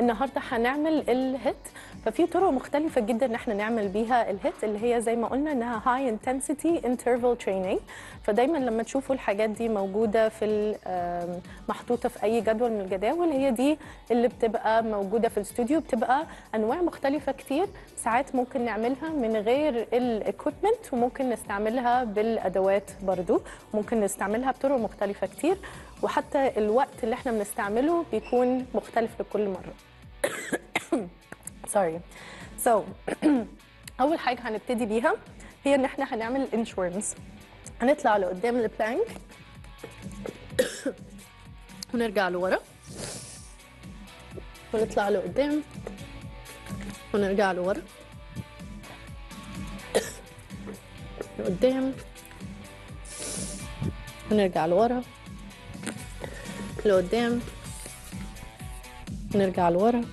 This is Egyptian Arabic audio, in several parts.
النهارده هنعمل الهيت ففي طرق مختلفه جدا ان احنا نعمل بيها الهيت اللي هي زي ما قلنا انها هاي انتنسيتي انترفال تريننج فدايما لما تشوفوا الحاجات دي موجوده في ال- آم، محطوطه في اي جدول من الجداول هي دي اللي بتبقى موجوده في الاستوديو بتبقى انواع مختلفه كتير ساعات ممكن نعملها من غير الاكويبمنت وممكن نستعملها بالادوات برضو ممكن نستعملها بطرق مختلفه كتير وحتى الوقت اللي احنا بنستعمله بيكون مختلف لكل مره سوري سو اول حاجه هنبتدي بيها هي ان احنا هنعمل انشورنس هنطلع لقدام البلانك ونرجع لورا ونطلع لقدام ونرجع لورا لقدام ونرجع لورا لقدام ونرجع لورا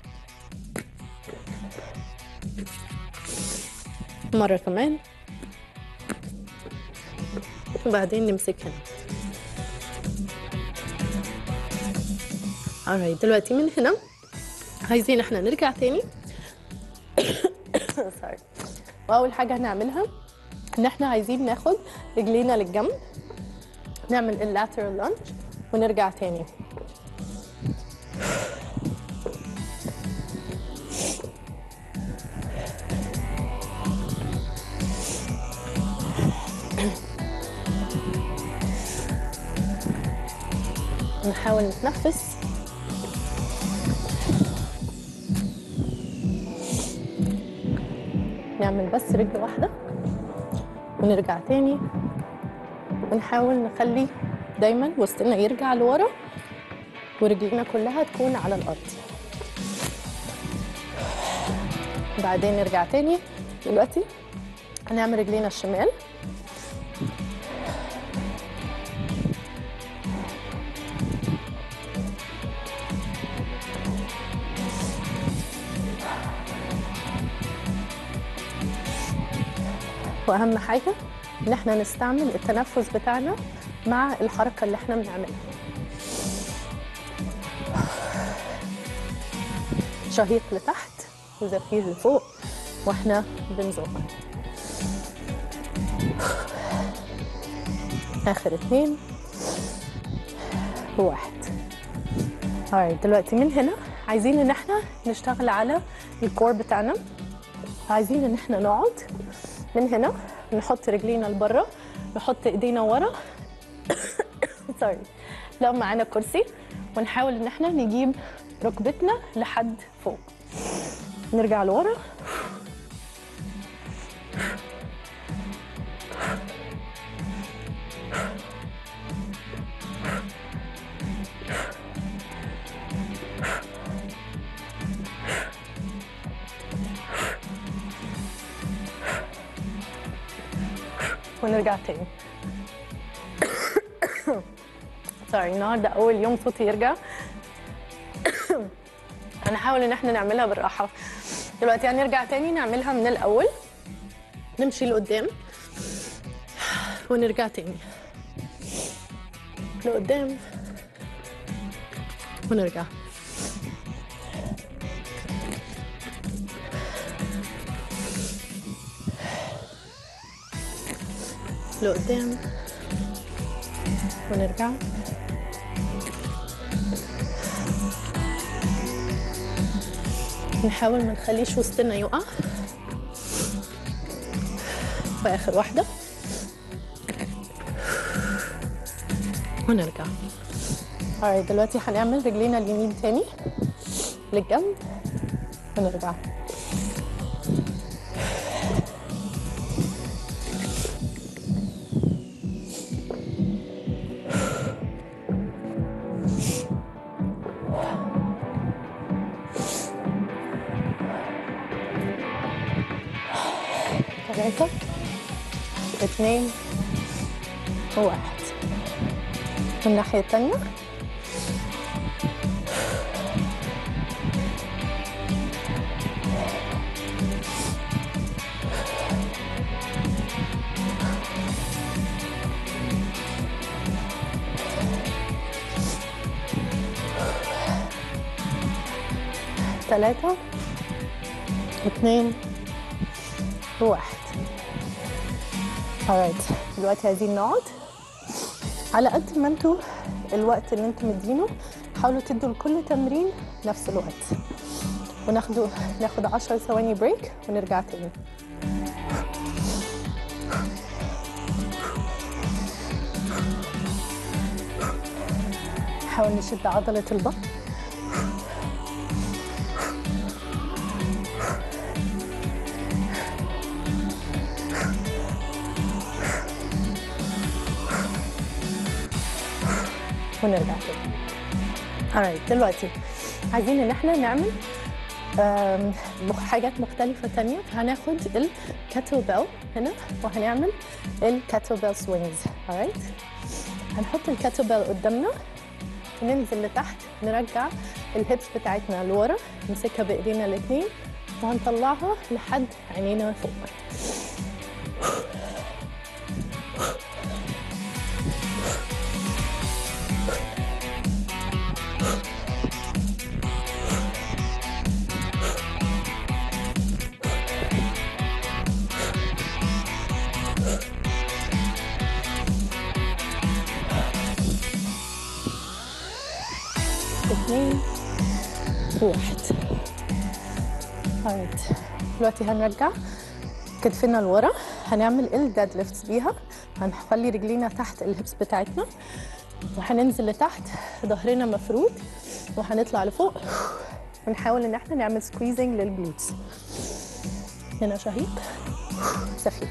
مرة كمان وبعدين نمسك هنا alright دلوقتي من هنا عايزين احنا نرجع تاني sorry واول حاجة هنعملها ان احنا عايزين ناخد رجلينا للجنب نعمل اللاترال لانج ونرجع تاني نحاول نتنفس نعمل بس رجل واحدة ونرجع تاني ونحاول نخلي دايما وسطنا يرجع لورا ورجلينا كلها تكون على الأرض بعدين نرجع تاني دلوقتي هنعمل رجلينا الشمال واهم حاجه ان احنا نستعمل التنفس بتاعنا مع الحركه اللي احنا بنعملها شهيق لتحت وزفير لفوق واحنا بنزق اخر اتنين وواحد alright دلوقتي من هنا عايزين ان احنا نشتغل على الكور بتاعنا عايزين ان احنا نقعد من هنا نحط رجلينا لبره نحط ايدينا ورا سوري لو معانا كرسي ونحاول ان احنا نجيب ركبتنا لحد فوق نرجع لورا ونرجع تاني سوري النهارده اول يوم صوتي يرجع هنحاول ان احنا نعملها بالراحه دلوقتي هنرجع تاني نعملها من الاول نمشي لقدام ونرجع تاني لقدام ونرجع لقدام ونرجع نحاول ما نخليش وسطنا يقع واخر واحده ونرجع alright دلوقتي هنعمل رجلينا اليمين تاني للجنب ونرجع ثلاثة اثنين وواحد من الناحية التانية ثلاثة اثنين واحد alright دلوقتي عايزين نقعد على قد ما انتوا الوقت اللي انتوا مدينه حاولوا تدوا لكل تمرين نفس الوقت وناخده ناخد 10 ثواني بريك ونرجع تاني نحاول نشد عضلة البطن ونرجع تاني alright دلوقتي عايزين ان احنا نعمل آم، مخ- حاجات مختلفة تانية فهناخد الكاتل بيل هنا وهنعمل الكاتل بيل سوينجز alright هنحط الكاتل بيل قدامنا وننزل لتحت نرجع الهيبس بتاعتنا لورا نمسكها بايدينا الاثنين وهنطلعها لحد عينينا فوق اثنين واحد alright دلوقتي هنرجع كتفنا لورا هنعمل الديد ليفتس بيها هنخلي رجلينا تحت الهبس بتاعتنا وهننزل لتحت ظهرنا مفرود وهنطلع لفوق ونحاول ان احنا نعمل سكويزنج للجلوتس هنا شهيق زفير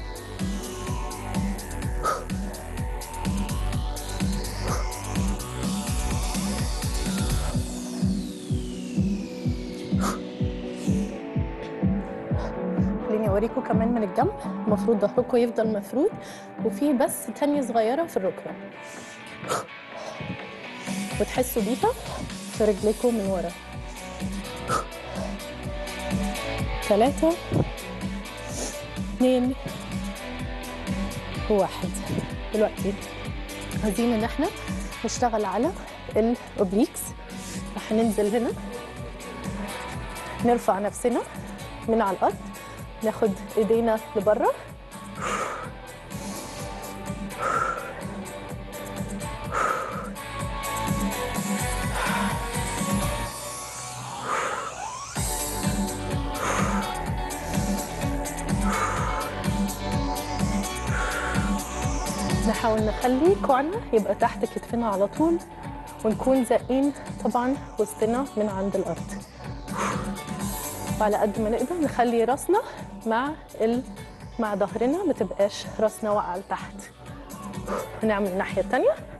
خليني اوريكم كمان من الجنب المفروض ظهركم يفضل مفرود وفي بس تانية صغيرة في الركبة وتحسوا بيها في رجليكم من ورا ثلاثة اثنين واحد دلوقتي عايزين ان احنا نشتغل على الاوبليكس هننزل هنا نرفع نفسنا من على الارض ناخد ايدينا لبره نحاول نخلي كوعنا يبقى تحت كتفنا على طول ونكون زقين طبعا وسطنا من عند الارض وعلى قد ما نقدر نخلي راسنا مع ال... مع ظهرنا ما تبقاش راسنا واقعه لتحت هنعمل الناحيه الثانيه